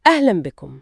أهلا بكم.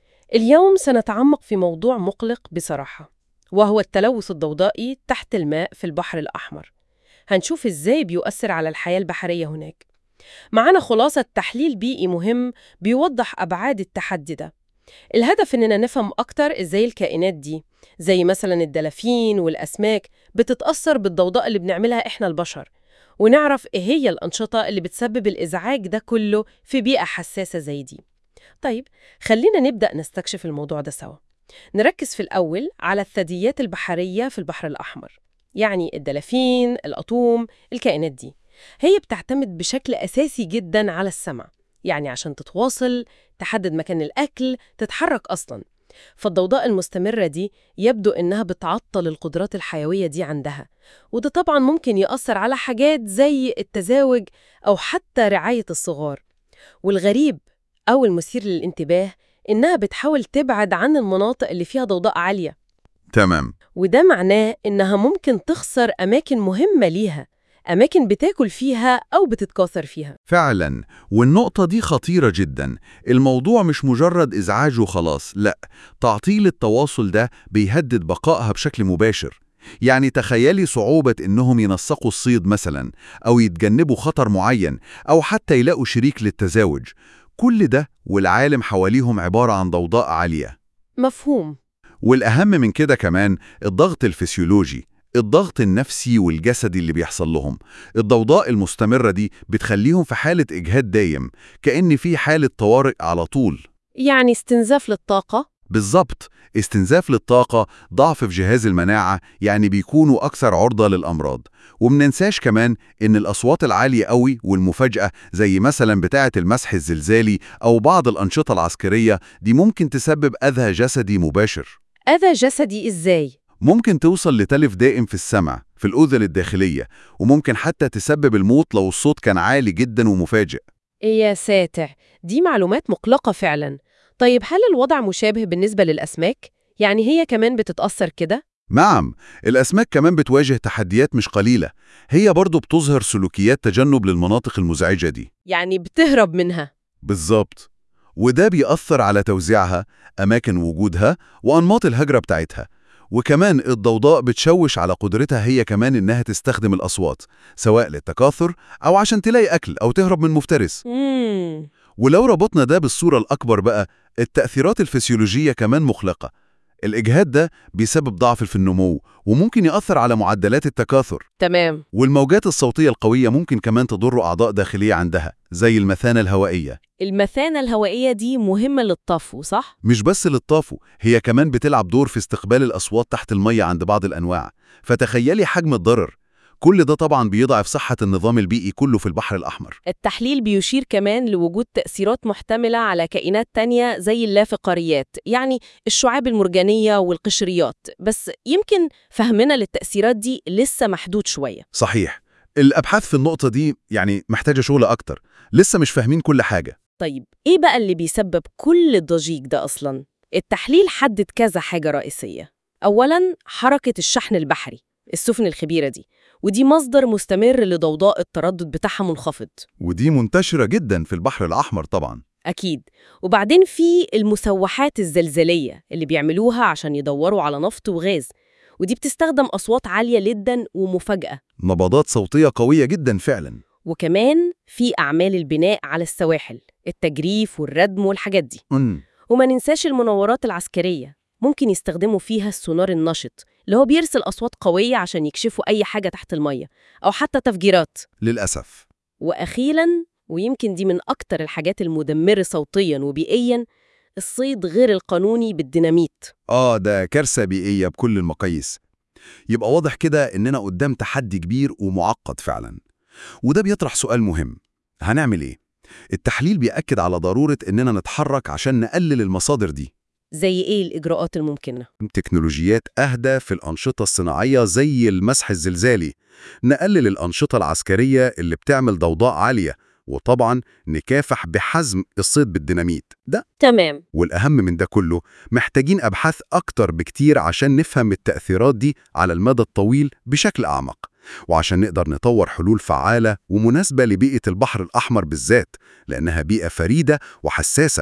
اليوم سنتعمق في موضوع مقلق بصراحة، وهو التلوث الضوضائي تحت الماء في البحر الأحمر. هنشوف إزاي بيؤثر على الحياة البحرية هناك. معنا خلاصة تحليل بيئي مهم بيوضح أبعاد التحدي ده. الهدف إننا نفهم أكتر إزاي الكائنات دي، زي مثلا الدلافين والأسماك، بتتأثر بالضوضاء اللي بنعملها إحنا البشر، ونعرف إيه هي الأنشطة اللي بتسبب الإزعاج ده كله في بيئة حساسة زي دي. طيب خلينا نبدأ نستكشف الموضوع ده سوا نركز في الأول على الثدييات البحرية في البحر الأحمر يعني الدلافين، الأطوم، الكائنات دي هي بتعتمد بشكل أساسي جدا على السمع يعني عشان تتواصل، تحدد مكان الأكل، تتحرك أصلا فالضوضاء المستمرة دي يبدو إنها بتعطل القدرات الحيوية دي عندها وده طبعا ممكن يأثر على حاجات زي التزاوج أو حتى رعاية الصغار والغريب أو المثير للانتباه إنها بتحاول تبعد عن المناطق اللي فيها ضوضاء عالية تمام وده معناه إنها ممكن تخسر أماكن مهمة ليها أماكن بتاكل فيها أو بتتكاثر فيها فعلا والنقطة دي خطيرة جدا الموضوع مش مجرد إزعاج وخلاص لا تعطيل التواصل ده بيهدد بقائها بشكل مباشر يعني تخيلي صعوبة إنهم ينسقوا الصيد مثلا أو يتجنبوا خطر معين أو حتى يلاقوا شريك للتزاوج كل ده والعالم حواليهم عبارة عن ضوضاء عالية مفهوم والأهم من كده كمان الضغط الفسيولوجي الضغط النفسي والجسدي اللي بيحصل لهم الضوضاء المستمرة دي بتخليهم في حالة إجهاد دايم كأن في حالة طوارئ على طول يعني استنزاف للطاقة بالظبط استنزاف للطاقة ضعف في جهاز المناعة يعني بيكونوا أكثر عرضة للأمراض ومننساش كمان إن الأصوات العالية قوي والمفاجأة زي مثلا بتاعة المسح الزلزالي أو بعض الأنشطة العسكرية دي ممكن تسبب أذى جسدي مباشر أذى جسدي إزاي؟ ممكن توصل لتلف دائم في السمع في الأذن الداخلية وممكن حتى تسبب الموت لو الصوت كان عالي جدا ومفاجئ يا ساتر دي معلومات مقلقة فعلا طيب هل الوضع مشابه بالنسبة للأسماك؟ يعني هي كمان بتتأثر كده؟ نعم الأسماك كمان بتواجه تحديات مش قليلة هي برضو بتظهر سلوكيات تجنب للمناطق المزعجة دي يعني بتهرب منها بالظبط وده بيأثر على توزيعها أماكن وجودها وأنماط الهجرة بتاعتها وكمان الضوضاء بتشوش على قدرتها هي كمان إنها تستخدم الأصوات سواء للتكاثر أو عشان تلاقي أكل أو تهرب من مفترس مم. ولو ربطنا ده بالصورة الأكبر بقى التأثيرات الفسيولوجية كمان مخلقة الإجهاد ده بيسبب ضعف في النمو وممكن يأثر على معدلات التكاثر تمام والموجات الصوتية القوية ممكن كمان تضر أعضاء داخلية عندها زي المثانة الهوائية المثانة الهوائية دي مهمة للطفو صح؟ مش بس للطافو هي كمان بتلعب دور في استقبال الأصوات تحت المية عند بعض الأنواع فتخيلي حجم الضرر كل ده طبعا بيضعف صحة النظام البيئي كله في البحر الأحمر التحليل بيشير كمان لوجود تأثيرات محتملة على كائنات تانية زي اللافقاريات يعني الشعاب المرجانية والقشريات بس يمكن فهمنا للتأثيرات دي لسه محدود شوية صحيح الأبحاث في النقطة دي يعني محتاجة شغل أكتر لسه مش فاهمين كل حاجة طيب إيه بقى اللي بيسبب كل الضجيج ده أصلاً؟ التحليل حدد كذا حاجة رئيسية أولاً حركة الشحن البحري السفن الخبيرة دي ودي مصدر مستمر لضوضاء التردد بتاعها منخفض ودي منتشرة جدا في البحر الأحمر طبعا أكيد وبعدين في المسوحات الزلزالية اللي بيعملوها عشان يدوروا على نفط وغاز ودي بتستخدم أصوات عالية جدا ومفاجأة نبضات صوتية قوية جدا فعلا وكمان في أعمال البناء على السواحل التجريف والردم والحاجات دي أمم وما ننساش المنورات العسكرية ممكن يستخدموا فيها السونار النشط اللي هو بيرسل أصوات قوية عشان يكشفوا أي حاجة تحت المية أو حتى تفجيرات للأسف وأخيراً ويمكن دي من أكتر الحاجات المدمرة صوتياً وبيئياً الصيد غير القانوني بالديناميت آه ده كارثة بيئية بكل المقاييس يبقى واضح كده إننا قدام تحدي كبير ومعقد فعلا وده بيطرح سؤال مهم هنعمل إيه؟ التحليل بيأكد على ضرورة إننا نتحرك عشان نقلل المصادر دي زي إيه الإجراءات الممكنة؟ تكنولوجيات أهدى في الأنشطة الصناعية زي المسح الزلزالي نقلل الأنشطة العسكرية اللي بتعمل ضوضاء عالية وطبعا نكافح بحزم الصيد بالديناميت ده تمام والأهم من ده كله محتاجين أبحاث أكتر بكتير عشان نفهم التأثيرات دي على المدى الطويل بشكل أعمق وعشان نقدر نطور حلول فعالة ومناسبة لبيئة البحر الأحمر بالذات لأنها بيئة فريدة وحساسة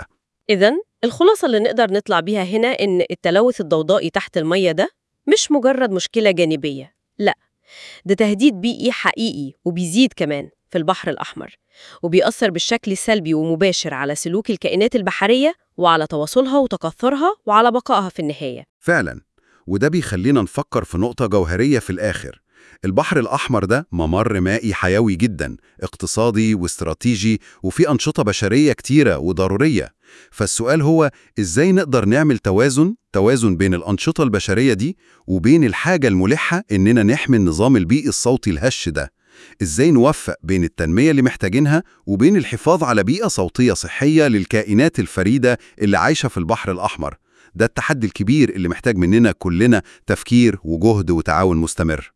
إذا الخلاصة اللي نقدر نطلع بيها هنا إن التلوث الضوضائي تحت المية ده مش مجرد مشكلة جانبية لا ده تهديد بيئي حقيقي وبيزيد كمان في البحر الأحمر وبيأثر بالشكل سلبي ومباشر على سلوك الكائنات البحرية وعلى تواصلها وتكاثرها وعلى بقائها في النهاية فعلا وده بيخلينا نفكر في نقطة جوهرية في الآخر البحر الأحمر ده ممر مائي حيوي جدا اقتصادي واستراتيجي وفي أنشطة بشرية كتيرة وضرورية فالسؤال هو إزاي نقدر نعمل توازن توازن بين الأنشطة البشرية دي وبين الحاجة الملحة إننا نحمي النظام البيئي الصوتي الهش ده إزاي نوفق بين التنمية اللي محتاجينها وبين الحفاظ على بيئة صوتية صحية للكائنات الفريدة اللي عايشة في البحر الأحمر ده التحدي الكبير اللي محتاج مننا كلنا تفكير وجهد وتعاون مستمر